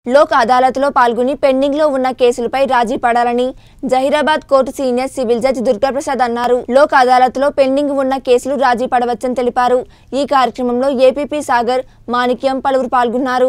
లోక్ అదాలత్లో పాల్గొని పెండింగ్లో ఉన్న కేసులపై రాజీ పడాలని Zaheerabad court senior civil judge Durgaprasad అన్నారు లోక్ అదాలత్లో పెండింగ్ ఉన్న కేసులు రాజీ పడవచ్చని తెలిపారు ఈ కార్యక్రమంలో ఏపీపీ సాగర్ మాణిక్యం పలువురు పాల్గొన్నారు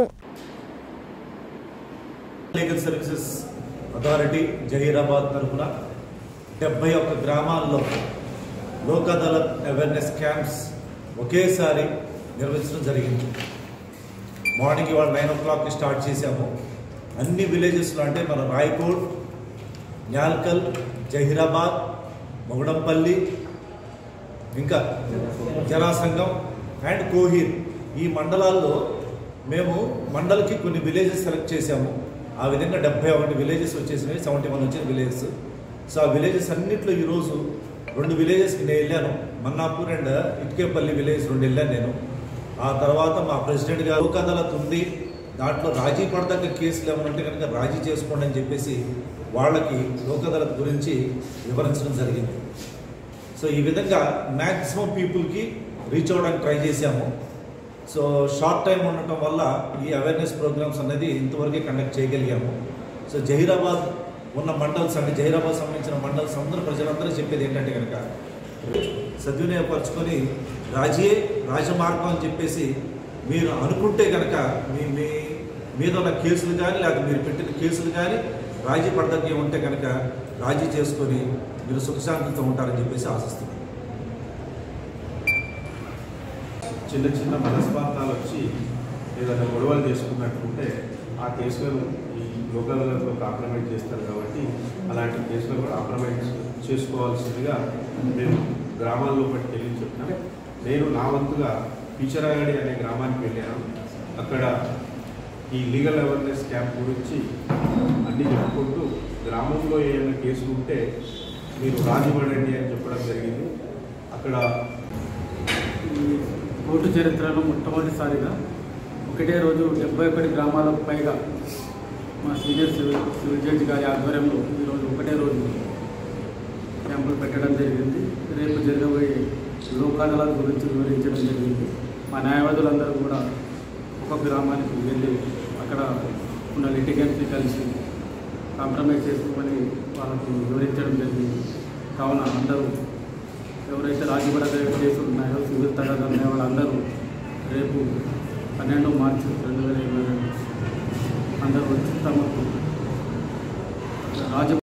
లీగల్ సర్వీసెస్ అథారిటీ జహీరాబాద్ తరఫున డెబ్బై ఒక్క గ్రామాల్లో లోక్ అదాలత్ అవేర్నెస్ క్యాంప్స్ ఒకేసారి నిర్వహించడం జరిగింది మార్నింగ్ ఇవాళ నైన్ ఓ క్లాక్కి స్టార్ట్ చేశాము అన్ని విలేజెస్లో అంటే మన రాయకోట్ న్యాల్కల్ జహీరాబాద్ మొగడంపల్లి ఇంకా జనాసంఘం అండ్ కోహీర్ ఈ మండలాల్లో మేము మండల్కి కొన్ని విలేజెస్ సెలెక్ట్ చేశాము ఆ విధంగా డెబ్బై ఒకటి విలేజెస్ వచ్చేసినాయి సెవెంటీ వన్ వచ్చిన విలేజెస్ సో ఆ విలేజెస్ అన్నింటిలో ఈరోజు రెండు విలేజెస్కి నేను వెళ్ళాను మన్నాపూర్ అండ్ ఇటుకేపల్లి విలేజ్ రెండు వెళ్ళాను నేను ఆ తర్వాత మా ప్రెసిడెంట్ గారు లోక్ అదాలత్ ఉంది దాంట్లో రాజీ పడదగ్గ కేసులు ఏమైనా ఉంటే కనుక రాజీ చేసుకోండి అని చెప్పేసి వాళ్ళకి లోక్ అదాలత్ గురించి వివరించడం జరిగింది సో ఈ విధంగా మ్యాక్సిమం పీపుల్కి రీచ్ అవ్వడానికి ట్రై చేశాము సో షార్ట్ టైం ఉండటం వల్ల ఈ అవేర్నెస్ ప్రోగ్రామ్స్ అనేది ఇంతవరకే కండక్ట్ చేయగలిగాము సో జహీరాబాద్ ఉన్న మండల్స్ అంటే జహీరాబాద్ సంబంధించిన మండల్స్ అందరూ ప్రజలందరూ చెప్పేది ఏంటంటే కనుక సద్వినియోగపరచుకొని రాజీయే రాజమార్గం అని చెప్పేసి మీరు అనుకుంటే కనుక మీ మీ మీద ఉన్న కేసులు కానీ లేకపోతే మీరు పెట్టిన కేసులు కానీ రాజీ పడదగ్గ ఉంటే కనుక రాజీ చేసుకొని మీరు సుఖశాంతితో ఉంటారని చెప్పేసి ఆశిస్తున్నాను చిన్న చిన్న మనస్పార్థాలు వచ్చి ఏదైనా గొడవలు చేసుకున్నట్టుంటే ఆ కేసులను ఈ లోకల్లో కాంప్రమైజ్ చేస్తారు కాబట్టి అలాంటి కేసులు కూడా కాంప్రమైజ్ చేసుకోవాల్సిందిగా మేము గ్రామాల్లో బట్టి వెళ్ళి చెప్పినాం నేను నా వంతుగా పిచరాగడి అనే గ్రామానికి వెళ్ళాను అక్కడ ఈ లీగల్ అవేర్నెస్ క్యాంప్ గురించి అన్నీ చెప్పుకుంటూ గ్రామంలో ఏమైనా కేసులు ఉంటే మీరు రాజీపడండి అని చెప్పడం జరిగింది అక్కడ ఈ కోర్టు చరిత్రలో మొట్టమొదటిసారిగా ఒకటే రోజు డెబ్బై ఒకటి గ్రామాలకు పైగా మా సీనియర్ సివిల్ సివిల్ జడ్జి గారి ఆధ్వర్యంలో ఈరోజు ఒకటే రోజు క్యాంపులు పెట్టడం జరిగింది రేపు జరగబోయే లోక్ అదాలత్ గురించి వివరించడం జరిగింది మా న్యాయవాదులందరూ కూడా ఒక గ్రామానికి వెళ్ళి అక్కడ ఉన్న లిటిగెంట్ని కలిసి కాంప్రమైజ్ చేసుకోమని వాళ్ళకు వివరించడం జరిగింది కావున అందరూ ఎవరైతే రాజీపడగలిగే కేసులు ఉన్నాయో సివిల్ తగాదా ఉన్నాయో వాళ్ళందరూ రేపు పన్నెండు మార్చి రెండు వేల ఇరవై రెండు అందరూ వచ్చి తమకు రాజ